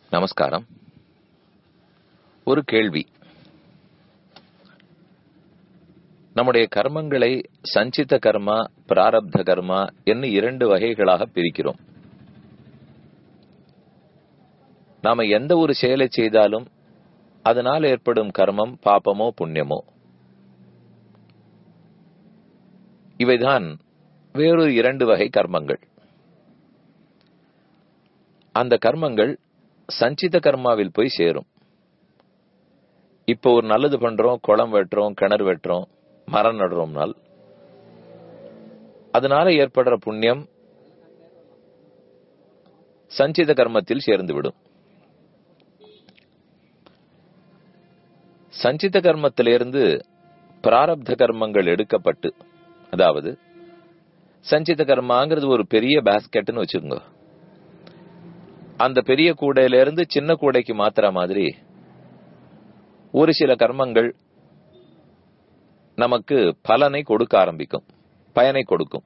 நமஸ்காரம் ஒரு கேள்வி நம்முடைய கர்மங்களை சஞ்சித கர்மா பிராரப்த கர்மா என்று இரண்டு வகைகளாக பிரிக்கிறோம் நாம எந்த ஒரு செயலை செய்தாலும் அதனால் ஏற்படும் கர்மம் பாப்பமோ புண்ணியமோ இவைதான் வேறொரு இரண்டு வகை கர்மங்கள் அந்த கர்மங்கள் சஞ்சித கர்மாவில் போய் சேரும் இப்போ ஒரு நல்லது பண்றோம் குளம் வெட்டுறோம் கிணறு வெட்டுறோம் மரம் நடுறோம்னால் அதனால ஏற்படுற புண்ணியம் சஞ்சித கர்மத்தில் சேர்ந்து விடும் சஞ்சித கர்மத்திலிருந்து பிராரப்த கர்மங்கள் எடுக்கப்பட்டு அதாவது சஞ்சித கர்மாங்கிறது ஒரு பெரிய பாஸ்கெட்னு வச்சுக்கோங்க அந்த பெரிய கூடையில இருந்து சின்ன கூடைக்கு மாத்துற மாதிரி ஒரு சில கர்மங்கள் நமக்கு பலனை கொடுக்க ஆரம்பிக்கும் பயனை கொடுக்கும்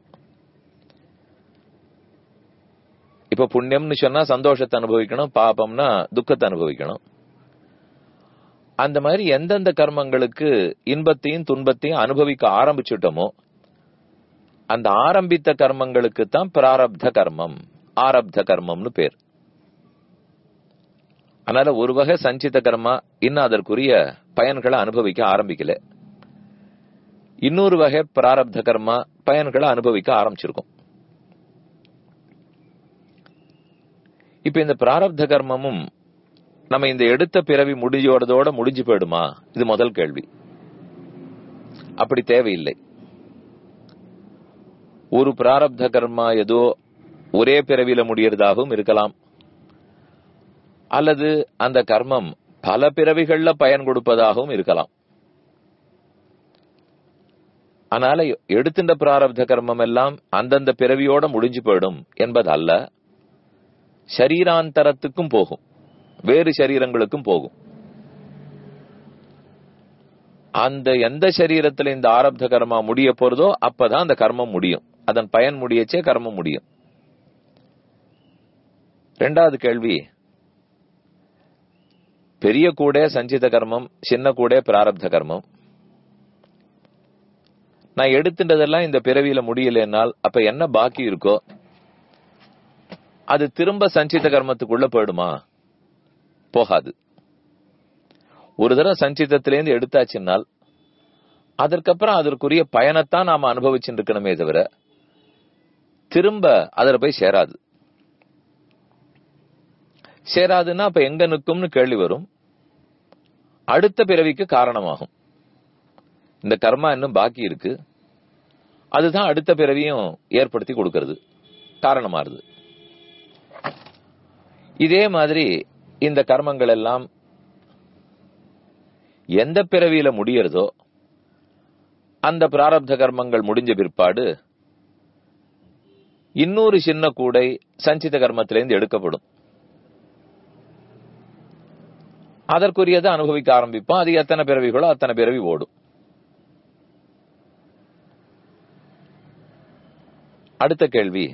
இப்ப புண்ணியம்னு சொன்னா சந்தோஷத்தை அனுபவிக்கணும் பாபம்னா துக்கத்தை அனுபவிக்கணும் அந்த மாதிரி எந்தெந்த கர்மங்களுக்கு இன்பத்தையும் துன்பத்தையும் அனுபவிக்க ஆரம்பிச்சுட்டோமோ அந்த ஆரம்பித்த கர்மங்களுக்கு தான் பிராரப்த கர்மம் ஆரப்த கர்மம்னு பேர் அதனால ஒரு வகை சஞ்சித கர்மா இன்னும் அதற்குரிய பயன்களை அனுபவிக்க ஆரம்பிக்கல இன்னொரு வகை பிராரப்த கர்மா பயன்களை அனுபவிக்க ஆரம்பிச்சிருக்கும் இப்ப இந்த பிராரப்த கர்மமும் நம்ம இந்த எடுத்த பிறவி முடிஞ்சோடதோட முடிஞ்சு போயிடுமா இது முதல் கேள்வி அப்படி தேவையில்லை ஒரு பிராரப்த கர்மா ஏதோ ஒரே பிறவியில முடியறதாகவும் இருக்கலாம் அல்லது அந்த கர்மம் பல பிறவிகள்ல பயன் கொடுப்பதாகவும் இருக்கலாம் அதனால எடுத்துட்ட பிராரப்த கர்மம் எல்லாம் அந்தந்த பிறவியோட முடிஞ்சு போயிடும் என்பது அல்ல சரீராந்தரத்துக்கும் போகும் வேறு சரீரங்களுக்கும் போகும் அந்த எந்த சரீரத்துல இந்த ஆரப்த கர்மா முடிய போறதோ அப்பதான் அந்த கர்மம் முடியும் அதன் பயன் முடியச்சே கர்மம் முடியும் ரெண்டாவது கேள்வி பெரிய கூட சஞ்சித கர்மம் சின்ன கூட பிராரப்த கர்மம் நான் எடுத்துட்டதெல்லாம் இந்த பிறவியில முடியலன்னால் அப்ப என்ன பாக்கி இருக்கோ அது திரும்ப சஞ்சித கர்மத்துக்குள்ள போயிடுமா போகாது ஒரு தடவை சஞ்சிதத்திலேருந்து எடுத்தாச்சுன்னால் அதற்கப்புறம் அதற்குரிய பயணத்தான் நாம அனுபவிச்சுட்டு இருக்கணுமே தவிர திரும்ப அதில் போய் சேராது சேராதுன்னா அப்ப எங்க நிற்கும்னு கேள்வி வரும் அடுத்த பிறவிக்கு காரணமாகும் இந்த கர்மா இன்னும் பாக்கி இருக்கு அதுதான் அடுத்த பிறவியும் ஏற்படுத்தி கொடுக்கிறது காரணமாறுது இதே மாதிரி இந்த கர்மங்கள் எல்லாம் எந்த பிறவியில முடியறதோ அந்த பிராரப்த கர்மங்கள் முடிஞ்ச பிற்பாடு இன்னொரு சின்ன கூடை சஞ்சித கர்மத்திலேருந்து எடுக்கப்படும் அதற்குரியதை அனுபவிக்க ஆரம்பிப்போம் அது எத்தனை பிறவிகளோ அத்தனை பிறவி ஓடும் அடுத்த கேள்வி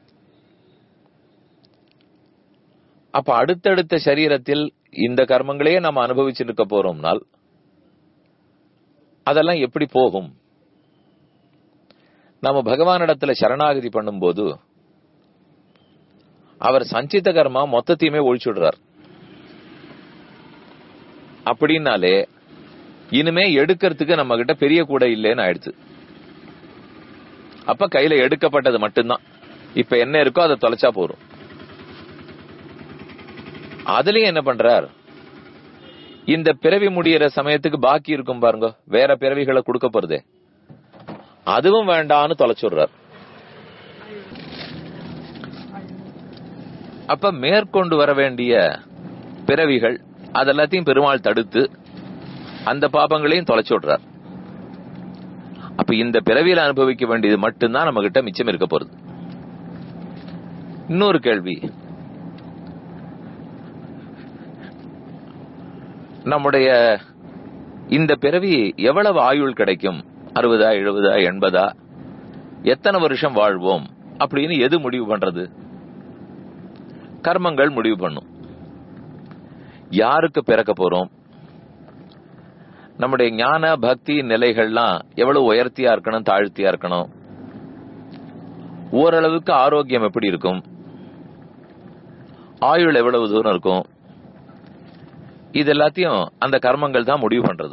அப்ப அடுத்தடுத்த சரீரத்தில் இந்த கர்மங்களையே நம்ம அனுபவிச்சுட்டு இருக்க போறோம்னால் அதெல்லாம் எப்படி போகும் நம்ம பகவானிடத்துல சரணாகதி பண்ணும்போது அவர் சஞ்சித கர்மா மொத்தத்தையுமே ஒழிச்சுடுறார் அப்படின்னாலே இனிமே எடுக்கிறதுக்கு நம்ம கிட்ட பெரிய கூட இல்லைன்னு ஆயிடுச்சு அப்ப கையில எடுக்கப்பட்டது மட்டும்தான் இப்ப என்ன இருக்கோ அதை தொலைச்சா போறோம் அதுலயும் என்ன பண்றார் இந்த பிறவி முடியற சமயத்துக்கு பாக்கி இருக்கும் பாருங்க வேற பிறவிகளை கொடுக்க போறதே அதுவும் வேண்டான்னு தொலைச்சுடுறார் அப்ப மேற்கொண்டு வர வேண்டிய பிறவிகள் அதெல்லாத்தையும் பெருமாள் தடுத்து அந்த பாபங்களையும் தொலைச்சு விடுறார் அப்ப இந்த பிறவியில அனுபவிக்க வேண்டியது மட்டும்தான் நம்ம கிட்ட மிச்சம் இருக்க போறது இன்னொரு கேள்வி நம்முடைய இந்த பிறவி எவ்வளவு ஆயுள் கிடைக்கும் அறுபதா எழுபதா எண்பதா எத்தனை வருஷம் வாழ்வோம் அப்படின்னு எது முடிவு பண்றது கர்மங்கள் முடிவு பண்ணும் யாருக்கு பிறக்க போறோம் நம்முடைய ஞான பக்தி நிலைகள்லாம் எவ்வளவு உயர்த்தியா இருக்கணும் தாழ்த்தியா இருக்கணும் ஓரளவுக்கு ஆரோக்கியம் எப்படி இருக்கும் ஆயுள் எவ்வளவு தூரம் இருக்கும் இது எல்லாத்தையும் அந்த கர்மங்கள் தான் முடிவு பண்றது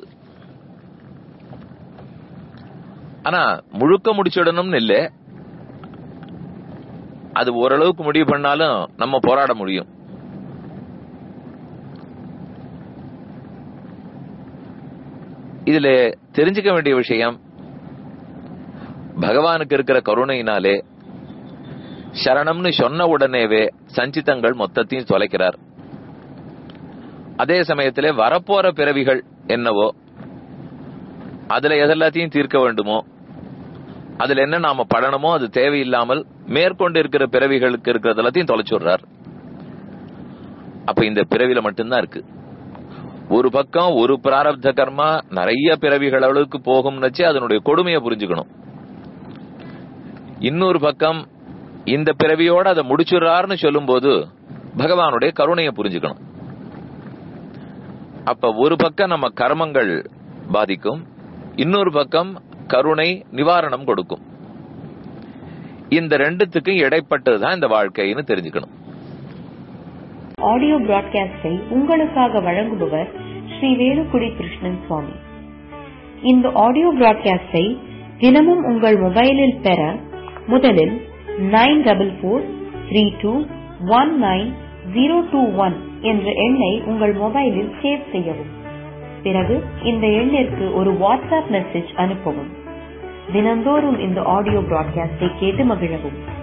ஆனா முழுக்க முடிச்சிடணும்னு இல்லை அது ஓரளவுக்கு முடிவு பண்ணாலும் நம்ம போராட முடியும் இதுல தெரிஞ்சுக்க வேண்டிய விஷயம் பகவானுக்கு இருக்கிற கருணையினாலே சரணம்னு சொன்ன உடனேவே சஞ்சிதங்கள் மொத்தத்தையும் தொலைக்கிறார் அதே சமயத்திலே வரப்போற பிறவிகள் என்னவோ அதுல எதெல்லாத்தையும் தீர்க்க வேண்டுமோ அதுல என்ன நாம படணுமோ அது தேவையில்லாமல் மேற்கொண்டு இருக்கிற பிறவிகளுக்கு இருக்கிறது எல்லாத்தையும் தொலைச்சுடுறார் அப்ப இந்த பிறவில மட்டும்தான் இருக்கு ஒரு பக்கம் ஒரு பிராரப்த கர்மா நிறைய பிறவிகள் அளவுக்கு போகும்னுச்சு அதனுடைய கொடுமையை புரிஞ்சுக்கணும் இன்னொரு பக்கம் இந்த பிறவியோட அதை முடிச்சுறாருன்னு சொல்லும்போது பகவானுடைய கருணையை புரிஞ்சுக்கணும் அப்ப ஒரு பக்கம் நம்ம கர்மங்கள் பாதிக்கும் இன்னொரு பக்கம் கருணை நிவாரணம் கொடுக்கும் இந்த ரெண்டுத்துக்கும் இடைப்பட்டதுதான் இந்த வாழ்க்கைன்னு தெரிஞ்சுக்கணும் ஆடியோ பிராட்காஸ்டை உங்களுக்காக வழங்குபவர் ஸ்ரீ வேலுக்குடி கிருஷ்ணன் சுவாமி இந்த ஆடியோ பிராட்காஸ்டை தினமும் உங்கள் மொபைலில் பெற முதலில் nine double four three two one nine zero two one என்ற எண்ணை உங்கள் மொபைலில் சேவ் செய்யவும் பிறகு இந்த எண்ணிற்கு ஒரு வாட்ஸ்அப் மெசேஜ் அனுப்பவும் தினந்தோறும் இந்த ஆடியோ பிராட்காஸ்டை கேட்டு மகிழவும்